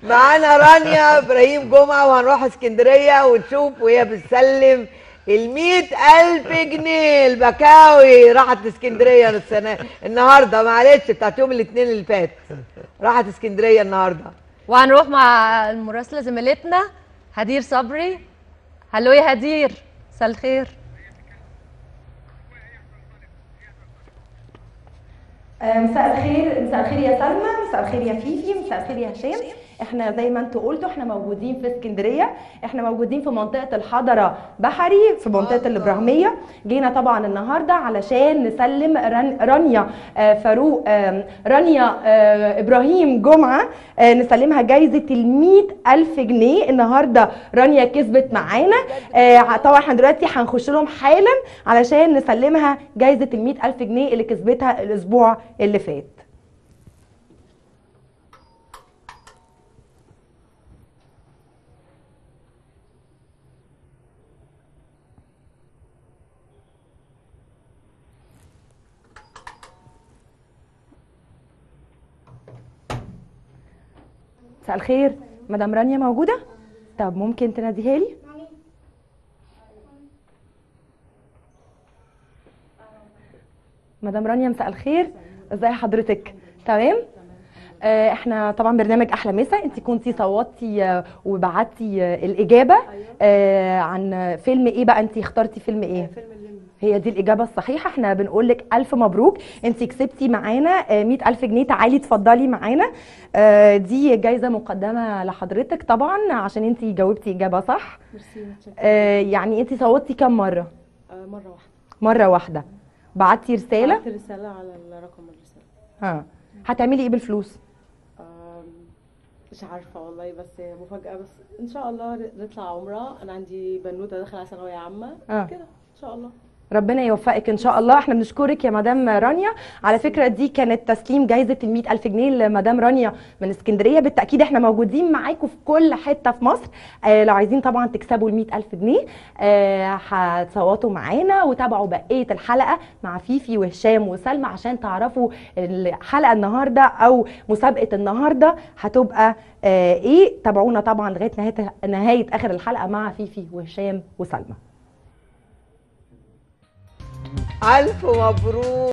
معانا رانيا ابراهيم جمعه وهنروح اسكندريه ونشوف وهي بتسلم ال ألف جنيه البكاوي راحت اسكندريه السنه النهارده معلش بتاعت يوم الاثنين اللي فات راحت اسكندريه النهارده وهنروح مع المراسله زميلتنا هدير صبري هلو يا هدير مساء الخير آه، مساء الخير مساء الخير يا سلمى مساء الخير يا فيفي مساء الخير يا هشام احنا زي ما انتوا قلتوا احنا موجودين في اسكندريه احنا موجودين في منطقه الحضره بحري في منطقه الابراهيميه جينا طبعا النهارده علشان نسلم رن رانيا آه، فاروق آه، رانيا آه، ابراهيم جمعه آه، نسلمها جايزه ال ألف جنيه النهارده رانيا كسبت معانا آه، طبعا احنا دلوقتي هنخش لهم حالا علشان نسلمها جايزه ال ألف جنيه اللي كسبتها الاسبوع اللي فات مساء الخير مدام رانيا موجودة؟ طب ممكن تناديها لي؟ مدام رانيا مساء الخير ازي حضرتك؟ تمام؟ آه، احنا طبعا برنامج احلى مسا انت كنتي صوتي آه، وبعتي آه، الاجابه آه، عن فيلم ايه بقى انت اخترتي فيلم ايه فيلم الليمبي هي دي الإجابة الصحيحة احنا بنقول لك ألف مبروك انت كسبتي معانا مئة ألف جنيه تعالي اتفضلي معانا آه، دي جايزة مقدمة لحضرتك طبعا عشان انت جاوبتي إجابة صح ميرسي متشكرة آه، يعني انت صوتي كم مرة آه، مرة واحدة مرة واحدة بعتي رسالة بعت رسالة على رقم الرسالة ها هتعملي ايه بالفلوس آم، مش عارفة والله بس مفاجأة بس إن شاء الله نطلع عمرة أنا عندي بنوتة داخلة على ثانوية عامة آه. كده إن شاء الله ربنا يوفقك ان شاء الله احنا بنشكرك يا مدام رانيا على فكره دي كانت تسليم جايزه ال ألف جنيه لمدام رانيا من اسكندريه بالتاكيد احنا موجودين معاكم في كل حته في مصر آه لو عايزين طبعا تكسبوا ال ألف جنيه آه هتصوتوا معانا وتابعوا بقيه الحلقه مع فيفي وهشام وسلمى عشان تعرفوا الحلقه النهارده او مسابقه النهارده هتبقى آه ايه تابعونا طبعا لغايه نهايه نهايه اخر الحلقه مع فيفي وهشام وسلمى الف مبروك